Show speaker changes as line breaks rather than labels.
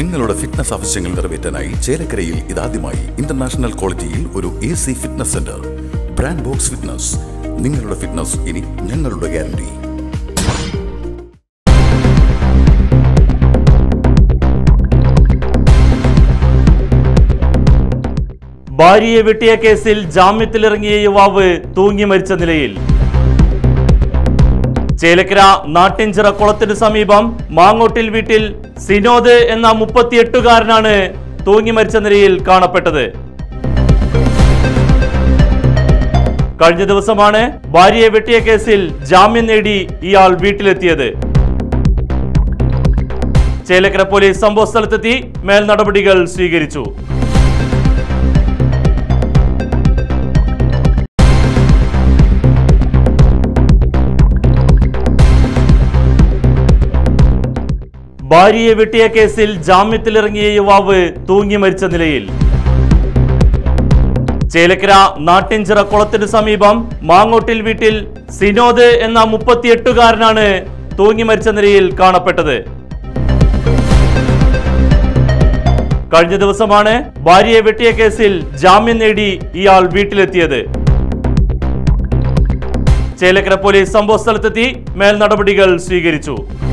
നിങ്ങളുടെ ഫിറ്റ്നസ് ആവശ്യങ്ങൾ നിറവേറ്റാനായി ചേലക്കരയിൽ ഇതാദ്യമായി ഇന്റർനാഷണൽ ക്വാളിറ്റിയിൽ ഒരു A C fitness centre brand box fitness നിങ്ങളുടെ ഫിറ്റ്നസ് ഇനി ഞങ്ങളുടെ ഗ്യാരണ്ടി
ഭാര്യയെ വെട്ടിയ കേസിൽ ജാമ്യത്തിലിറങ്ങിയ യുവാവ് തൂങ്ങി മരിച്ച നിലയിൽ ചേലക്കര നാട്ടിൻചിറ കുളത്തിന് സമീപം മാങ്ങോട്ടിൽ വീട്ടിൽ സിനോദ് എന്ന മുപ്പത്തിയെട്ടുകാരനാണ് തൂങ്ങി മരിച്ച നിലയിൽ കാണപ്പെട്ടത് കഴിഞ്ഞ ദിവസമാണ് ഭാര്യയെ വെട്ടിയ കേസിൽ ജാമ്യം നേടി ഇയാൾ വീട്ടിലെത്തിയത് ചേലക്കര പോലീസ് സംഭവ സ്ഥലത്തെത്തി മേൽ നടപടികൾ സ്വീകരിച്ചു ഭാര്യയെ വെട്ടിയ കേസിൽ ജാമ്യത്തിലിറങ്ങിയ യുവാവ് തൂങ്ങി മരിച്ച നിലയിൽ ചേലക്കര നാട്ടിൻചിറ കുളത്തിന് സമീപം മാങ്ങോട്ടിൽ വീട്ടിൽ സിനോദ് എന്ന മുപ്പത്തിയെട്ടുകാരനാണ് തൂങ്ങി മരിച്ച നിലയിൽ കാണപ്പെട്ടത് കഴിഞ്ഞ ദിവസമാണ് ഭാര്യയെ വെട്ടിയ കേസിൽ ജാമ്യം നേടി ഇയാൾ വീട്ടിലെത്തിയത് ചേലക്കര പോലീസ് സംഭവ സ്ഥലത്തെത്തി മേൽ നടപടികൾ സ്വീകരിച്ചു